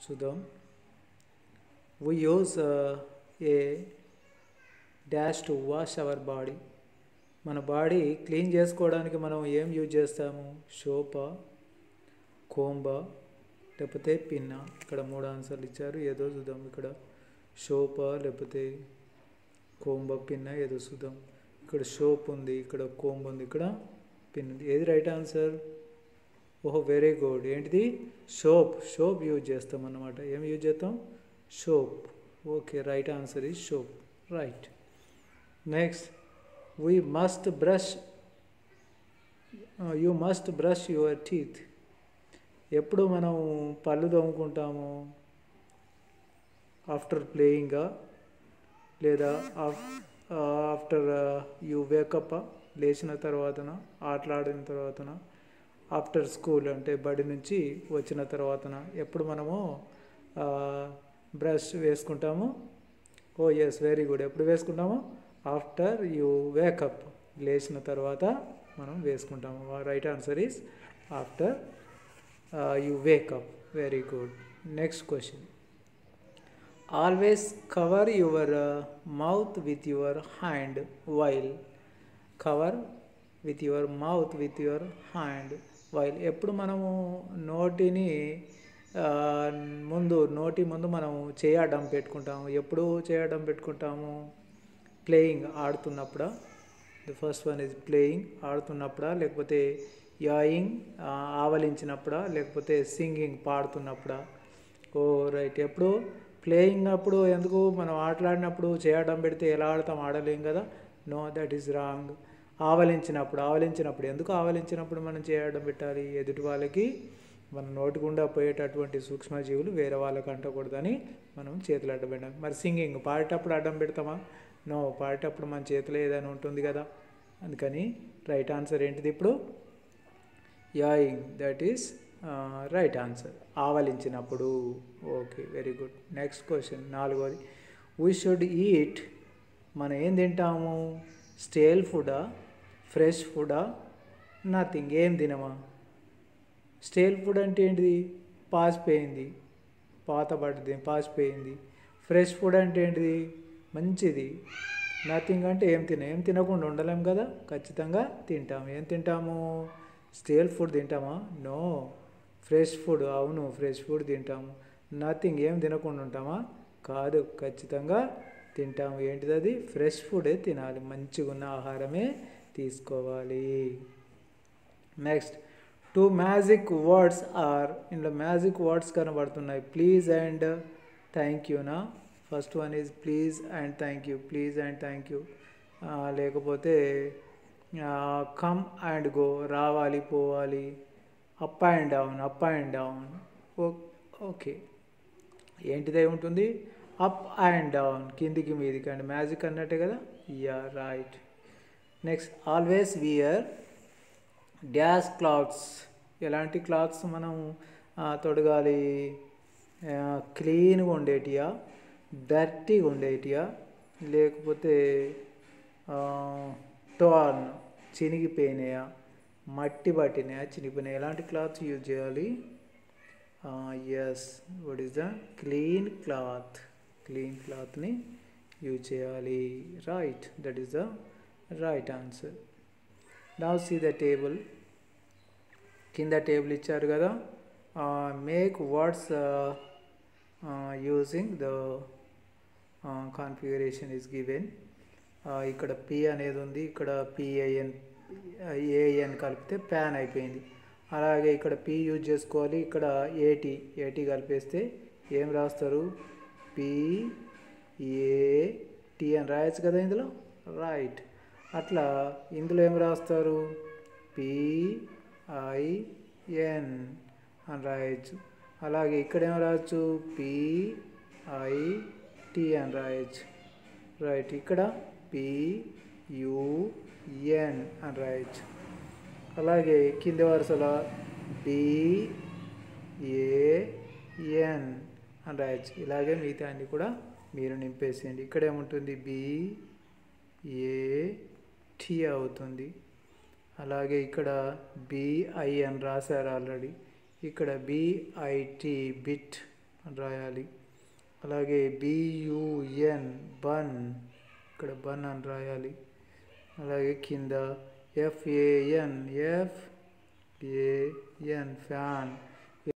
చూద్దాం we use uh, a dash to wash our body మన body clean చేసుకోవడానికి మనం ఏం యూజ్ చేస్తాము సోపా కోంబా లేకపోతే పిన్న ఇక్కడ మూడు ఆన్సర్లు ఇచ్చారు ఏదో చూద్దాం ఇక్కడ సోపా లేకపోతే కోంబ పిన్న ఏదో చూద్దాం ఇక్కడ సోప్ ఉంది ఇక్కడ కోంబ ఉంది ఇక్కడ పిన్ ఉంది ఏది రైట్ ఆన్సర్ ఓహో వెరీ గుడ్ ఏంటిది సోప్ సోప్ యూజ్ చేస్తాం అన్నమాట ఏం యూజ్ చేస్తాం soap okay right answer is soap right next we must brush you must brush your teeth ఎప్పుడు మనం పళ్ళు తోముకుంటాము ఆఫ్టర్ ప్లేయింగా లేదా ఆఫ్టర్ యూ వేకప్ లేచిన తర్వాతన ఆటలాడిన తర్వాతన ఆఫ్టర్ స్కూల్ అంటే బడి నుంచి వచ్చిన తర్వాతన ఎప్పుడు మనము బ్రష్ వేసుకుంటాము ఓ ఎస్ వెరీ గుడ్ ఎప్పుడు వేసుకుంటాము ఆఫ్టర్ యూ వేకప్ లేచిన తర్వాత మనం వేసుకుంటాము right answer is after you wake up very good next question always cover your mouth with your hand while cover with your mouth with your hand while ఎప్పుడు మనము నోటిని ముందు నోటి ముందు మనం చేయడం పెట్టుకుంటాము ఎప్పుడు చేయడం పెట్టుకుంటాము ప్లేయింగ్ ఆడుతున్నప్పుడా the first one is playing ఆడుతున్నప్పుడా లేకపోతే యాయింగ్ ఆవలించినప్పుడా లేకపోతే సింగింగ్ పాడుతున్నప్పుడా ఓ రైట్ ఎప్పుడు ప్లేయింగ్ అప్పుడు ఎందుకు మనం ఆటలాడినప్పుడు చేయడం పెడితే ఎలా ఆడతాం ఆడలేం కదా నో దట్ ఈస్ రాంగ్ ఆవలించినప్పుడు ఆవలించినప్పుడు ఎందుకు ఆవలించినప్పుడు మనం చేయడం పెట్టాలి ఎదుటి వాళ్ళకి మన నోటి గుండా పోయేటటువంటి సూక్ష్మజీవులు వేరే వాళ్ళకి అంటకూడదని మనం చేతులు అడ్డం పెట్టాం మరి సింగింగ్ పాడేటప్పుడు అడ్డం పెడతామా నో పాడేటప్పుడు మన చేతిలో ఏదైనా ఉంటుంది కదా అందుకని రైట్ ఆన్సర్ ఏంటిది ఇప్పుడు yawning that is right answer ఆవలించినప్పుడు okay very good next question నాలుగోది వీ షుడ్ ఈట్ మనం ఏం తింటాము స్టేల్ ఫుడా ఫ్రెష్ ఫుడా నథింగ్ ఏం తినమా స్టేల్ ఫుడ్ అంటే ఏంటిది పాసిపోయింది పాత పడ్డది పాసిపోయింది ఫ్రెష్ ఫుడ్ అంటే ఏంటిది మంచిది నథింగ్ అంటే ఏం తిన ఏం తినకుండా ఉండలేం కదా ఖచ్చితంగా తింటాము ఏం తింటాము స్టేల్ ఫుడ్ తింటామా నో ఫ్రెష్ ఫుడ్ అవును ఫ్రెష్ ఫుడ్ తింటాము నథింగ్ ఏం తినకుండా ఉంటామా కాదు ఖచ్చితంగా తింటాము ఏంటిది అది ఫ్రెష్ ఫుడే తినాలి మంచిగా ఉన్న ఆహారమే తీసుకోవాలి next two magic words are ఇందులో మ్యాజిక్ వర్డ్స్ కనబడుతున్నాయి ప్లీజ్ అండ్ థ్యాంక్ యూనా first one is please and thank you please and thank you లేకపోతే కమ్ అండ్ గో రావాలి పోవాలి up and down up and down okay ఏంటిదై ఉంటుంది up and down కిందికి మీదికి అండ్ మ్యాజిక్ అన్నట్టే కదా yeah right next always wear dash clothes ఎలాంటి క్లాత్స్ మనం తొడగాలి క్లీన్గా ఉండేటియా డర్టీగా ఉండేటియా లేకపోతే టోర్న్ చినిగిపోయినాయా మట్టి పట్టినాయా చినిగిపోయినాయా ఎలాంటి క్లాత్స్ యూజ్ చేయాలి yes what is the clean cloth clean క్లాత్ని యూజ్ చేయాలి right that is the right answer now see the table కింద టేబుల్ ఇచ్చారు కదా make words using the configuration is given ఇక్కడ పి అనేది ఉంది ఇక్కడ పిఏఎన్ ఏఎన్ కలిపితే ప్యాన్ అయిపోయింది అలాగే ఇక్కడ పి యూజ్ చేసుకోవాలి ఇక్కడ ఏటీ ఏటీ కలిపేస్తే ఏం రాస్తారు పి ఏ టీ అని రాయొచ్చు కదా ఇందులో రైట్ అట్లా ఇందులో ఏం రాస్తారు పిఐఎన్ అని రాయొచ్చు అలాగే ఇక్కడ ఏం రాయొచ్చు పిఐటి అని రాయొచ్చు రైట్ ఇక్కడ పియుఎన్ అని రాయొచ్చు అలాగే కింది వరుసలో బిఏఎన్ అని రాయొచ్చు ఇలాగే మిగతా అన్ని కూడా మీరు నింపేసేయండి ఇక్కడ ఏముంటుంది బి ఏ టీ అవుతుంది అలాగే ఇక్కడ బిఐ అని రాశారు ఆల్రెడీ ఇక్కడ బిఐటి బిట్ అని రాయాలి అలాగే బియుఎన్ బన్ ఇక్కడ బన్ అని రాయాలి అలాగే కింద ఎఫ్ఏఎన్ ఎఫ్ ఏఎన్ ఫ్యాన్